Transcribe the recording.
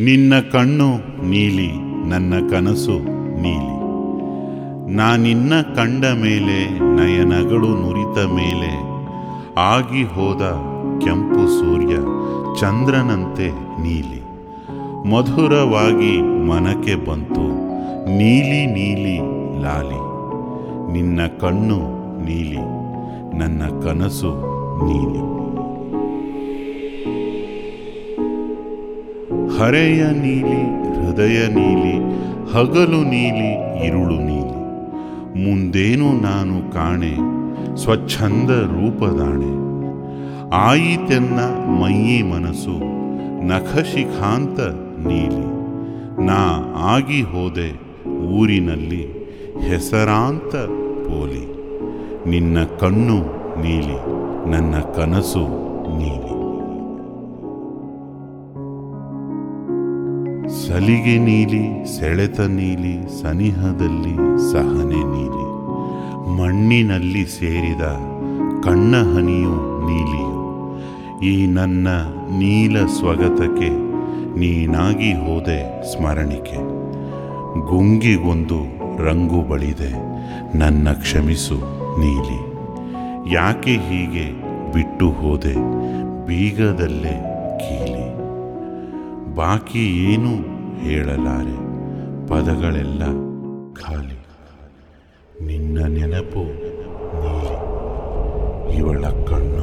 ನಿನ್ನ ಕಣ್ಣು ನೀಲಿ ನನ್ನ ಕನಸು ನೀಲಿ ನಾನಿನ್ನ ಕಂಡ ಮೇಲೆ ನಯನಗಳು ನುರಿತ ಮೇಲೆ ಆಗಿ ಹೋದ ಕೆಂಪು ಸೂರ್ಯ ಚಂದ್ರನಂತೆ ನೀಲಿ ಮಧುರವಾಗಿ ಮನಕ್ಕೆ ಬಂತು ನೀಲಿ ನೀಲಿ ಲಾಲಿ ನಿನ್ನ ಕಣ್ಣು ನೀಲಿ ನನ್ನ ಕನಸು ನೀಲಿ ಹರೆಯ ನೀಲಿ ಹೃದಯ ನೀಲಿ ಹಗಲು ನೀಲಿ ಇರುಳು ನೀಲಿ ಮುಂದೇನು ನಾನು ಕಾಣೆ ಸ್ವಚ್ಛಂದ ರೂಪದಾಣೆ ಆಯಿತೆನ್ನ ಮೈಯಿ ಮನಸ್ಸು ನಖಶಿಖಾಂತ ನೀಲಿ ನಾ ಆಗಿ ಹೋದೆ ಊರಿನಲ್ಲಿ ಹೆಸರಾಂತ ಪೋಲಿ ನಿನ್ನ ಕಣ್ಣು ನೀಲಿ ನನ್ನ ಕನಸು ನೀಲಿ ಸಲಿಗೆ ನೀಲಿ ಸೆಳೆತ ನೀಲಿ ಸನಿಹದಲ್ಲಿ ಸಹನೆ ನೀಲಿ ಮಣ್ಣಿನಲ್ಲಿ ಸೇರಿದ ಕಣ್ಣ ಹನಿಯು ನೀಲಿಯು ಈ ನನ್ನ ನೀಲ ಸ್ವಗತಕ್ಕೆ ನೀನಾಗಿ ಹೋದೆ ಸ್ಮರಣಿಕೆ ಗುಂಗಿಗೊಂದು ರಂಗು ಬಳಿದೆ ನನ್ನ ಕ್ಷಮಿಸು ನೀಲಿ ಯಾಕೆ ಹೀಗೆ ಬಿಟ್ಟು ಹೋದೆ ಬೀಗದಲ್ಲೇ ಕೀಲಿ ಬಾಕಿ ಏನು ಹೇಳಲಾರೆ ಪದಗಳೆಲ್ಲ ಖಾಲಿ ನಿನ್ನ ನೆನಪು ನೀಲಿ ಇವಳ ಕಣ್ಣು